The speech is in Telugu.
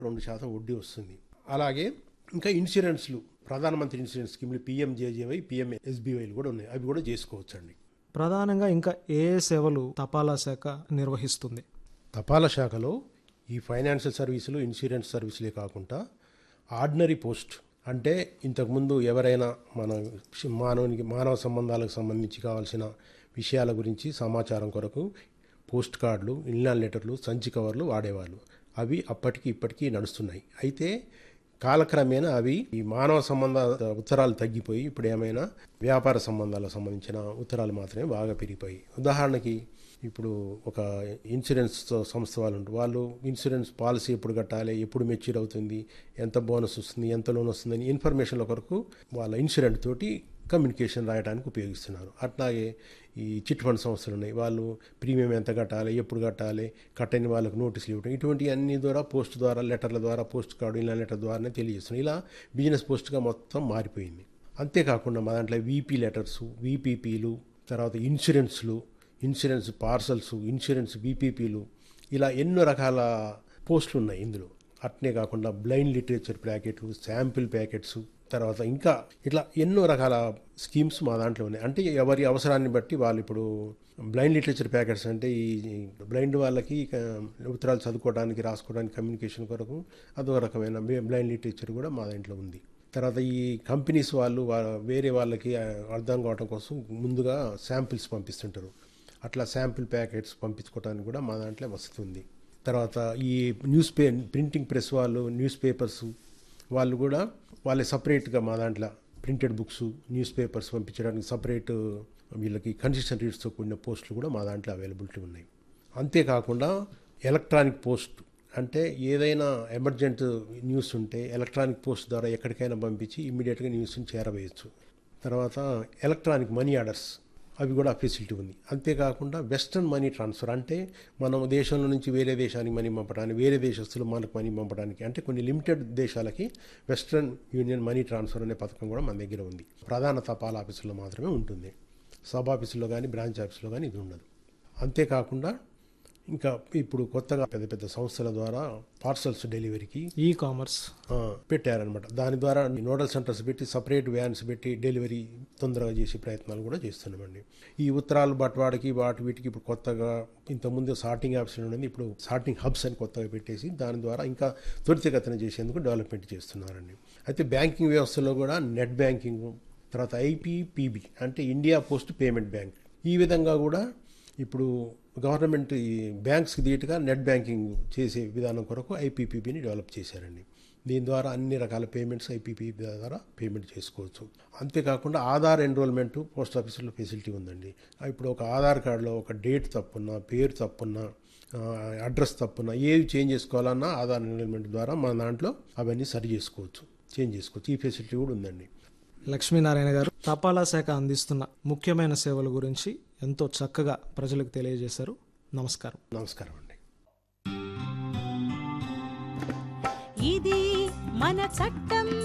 రెండు శాతం వడ్డీ వస్తుంది అలాగే ఇంకా ఇన్సూరెన్స్లు ప్రధానమంత్రి ఇన్సూరెన్స్ స్కీమ్లు పిఎంజేజేవై పిఎం ఎస్బీవైలు కూడా ఉన్నాయి అవి కూడా చేసుకోవచ్చు అండి ప్రధానంగా ఇంకా ఏ ఏ సేవలు తపాలా శాఖ నిర్వహిస్తుంది తపాలా శాఖలో ఈ ఫైనాన్షియల్ సర్వీసులు ఇన్సూరెన్స్ సర్వీసులే కాకుండా ఆర్డినరీ పోస్ట్ అంటే ఇంతకుముందు ఎవరైనా మన మానవునికి మానవ సంబంధాలకు సంబంధించి కావాల్సిన విషయాల గురించి సమాచారం కొరకు పోస్ట్ కార్డులు ఇన్లాన్ లెటర్లు సంచి కవర్లు వాడేవాళ్ళు అవి అప్పటికి ఇప్పటికీ నడుస్తున్నాయి అయితే కాలక్రమేణా అవి ఈ మానవ సంబంధ ఉత్తరాలు తగ్గిపోయి ఇప్పుడు ఏమైనా వ్యాపార సంబంధాలకు సంబంధించిన ఉత్తరాలు మాత్రమే బాగా పెరిగిపోయి ఉదాహరణకి ఇప్పుడు ఒక ఇన్సూరెన్స్ సంస్థ వాళ్ళు ఉంటారు వాళ్ళు ఇన్సూరెన్స్ పాలసీ ఎప్పుడు కట్టాలి ఎప్పుడు మెచ్యూర్ అవుతుంది ఎంత బోనస్ వస్తుంది ఎంత లోన్ వస్తుందని ఇన్ఫర్మేషన్ల కొరకు వాళ్ళ ఇన్సూరెంట్ తోటి కమ్యూనికేషన్ రాయడానికి ఉపయోగిస్తున్నారు అట్లాగే ఈ చిట్ ఫండ్ సంస్థలు ఉన్నాయి వాళ్ళు ప్రీమియం ఎంత కట్టాలి ఎప్పుడు కట్టాలి కట్టని వాళ్ళకు నోటీసులు ఇవ్వడం ఇటువంటి అన్ని ద్వారా పోస్ట్ ద్వారా లెటర్ల ద్వారా పోస్ట్ కార్డు ఇలా లెటర్ ద్వారానే తెలియజేస్తున్నాయి ఇలా బిజినెస్ పోస్ట్గా మొత్తం మారిపోయింది అంతేకాకుండా మా దాంట్లో వీపీ లెటర్స్ వీపీపీలు తర్వాత ఇన్సూరెన్స్లు ఇన్సూరెన్స్ పార్సల్స్ ఇన్సూరెన్స్ బీపీపీలు ఇలా ఎన్నో రకాల పోస్టులు ఉన్నాయి ఇందులో అట్నే కాకుండా బ్లైండ్ లిటరేచర్ ప్యాకెట్లు శాంపిల్ ప్యాకెట్స్ తర్వాత ఇంకా ఇట్లా ఎన్నో రకాల స్కీమ్స్ మా దాంట్లో ఉన్నాయి అంటే ఎవరి అవసరాన్ని బట్టి వాళ్ళు ఇప్పుడు బ్లైండ్ లిటరేచర్ ప్యాకెట్స్ అంటే ఈ బ్లైండ్ వాళ్ళకి ఇక ఉత్తరాలు చదువుకోవడానికి రాసుకోవడానికి కమ్యూనికేషన్ కొరకు అదొక రకమైన బ్లైండ్ లిటరేచర్ కూడా మా దాంట్లో ఉంది తర్వాత ఈ కంపెనీస్ వాళ్ళు వా- వేరే వాళ్ళకి ఆ, అర్థం కావడం కోసం ముందుగా శాంపిల్స్ పంపిస్తుంటారు అట్లా శాంపిల్ ప్యాకెట్స్ పంపించుకోవడానికి కూడా మా దాంట్లో వసతి ఉంది తర్వాత ఈ న్యూస్ పే ప్రింటింగ్ ప్రెస్ వాళ్ళు న్యూస్ పేపర్స్ వాళ్ళు కూడా వాళ్ళే సపరేట్గా మా దాంట్లో ప్రింటెడ్ బుక్స్ న్యూస్ పేపర్స్ పంపించడానికి సపరేట్ వీళ్ళకి కన్సిస్టెంట్ రీడ్స్తో కూడిన పోస్టులు కూడా మా దాంట్లో అవైలబిలిటీ ఉన్నాయి అంతేకాకుండా ఎలక్ట్రానిక్ పోస్ట్ అంటే ఏదైనా ఎమర్జెంట్ న్యూస్ ఉంటే ఎలక్ట్రానిక్ పోస్ట్ ద్వారా ఎక్కడికైనా పంపించి ఇమ్మీడియట్గా న్యూస్ని చేరవేయచ్చు తర్వాత ఎలక్ట్రానిక్ మనీ ఆర్డర్స్ అవి కూడా ఫెసిలిటీ ఉంది అంతేకాకుండా వెస్ట్రన్ మనీ ట్రాన్స్ఫర్ అంటే మనం దేశంలో నుంచి వేరే దేశానికి మనీ పంపడానికి వేరే దేశస్తులు మనకు మనీ పంపడానికి అంటే కొన్ని లిమిటెడ్ దేశాలకి వెస్ట్రన్ యూనియన్ మనీ ట్రాన్స్ఫర్ అనే పథకం కూడా మన దగ్గర ఉంది ప్రధాన తపాలా ఆఫీసుల్లో మాత్రమే ఉంటుంది సబ్ ఆఫీసులో కానీ బ్రాంచ్ ఆఫీసులో కానీ ఇది ఉండదు అంతేకాకుండా ఇంకా ఇప్పుడు కొత్తగా పెద్ద పెద్ద సంస్థల ద్వారా పార్సల్స్ డెలివరీకి ఈ కామర్స్ ఆ, పెట్టారనమాట దాని ద్వారా నోడల్ సెంటర్స్ పెట్టి సపరేట్ వ్యాన్స్ పెట్టి డెలివరీ తొందరగా చేసే ప్రయత్నాలు కూడా చేస్తున్నామండి ఈ ఉత్తరాలు బట్వాడికి వాటి వీటికి ఇప్పుడు కొత్తగా ఇంతకుముందు సార్టింగ్ యాప్స్ ఉండేది ఇప్పుడు సార్టింగ్ హబ్స్ అని కొత్తగా పెట్టేసి దాని ద్వారా ఇంకా త్వరితగతిన చేసేందుకు డెవలప్మెంట్ చేస్తున్నారండి అయితే బ్యాంకింగ్ వ్యవస్థలో కూడా నెట్ బ్యాంకింగ్ తర్వాత ఐపీపీబీ అంటే ఇండియా పోస్ట్ పేమెంట్ బ్యాంక్ ఈ విధంగా కూడా ఇప్పుడు గవర్నమెంట్ ఈ బ్యాంక్స్కి ధీటుగా నెట్ బ్యాంకింగ్ చేసే విధానం కొరకు ఐపీపీబీని డెవలప్ చేశారండి దీని ద్వారా అన్ని రకాల పేమెంట్స్ ఐపీపీ ద్వారా పేమెంట్ చేసుకోవచ్చు అంతేకాకుండా ఆధార్ ఎన్రోల్మెంట్ పోస్ట్ ఆఫీసులో ఫెసిలిటీ ఉందండి ఇప్పుడు ఒక ఆధార్ కార్డులో ఒక డేట్ తప్పున్నా పేరు తప్పున్నా ఆ, అడ్రస్ తప్పున్నా ఏవి చేంజ్ చేసుకోవాలన్నా ఆధార్ ఎన్రోల్మెంట్ ద్వారా మన దాంట్లో అవన్నీ సరి చేసుకోవచ్చు చేంజ్ చేసుకోవచ్చు ఈ ఫెసిలిటీ కూడా ఉందండి లక్ష్మీనారాయణ గారు తపాలా శాఖ అందిస్తున్న ముఖ్యమైన సేవల గురించి ఎంతో చక్కగా ప్రజలకు తెలియజేశారు నమస్కారం నమస్కారం అండి ఇది మన చట్టం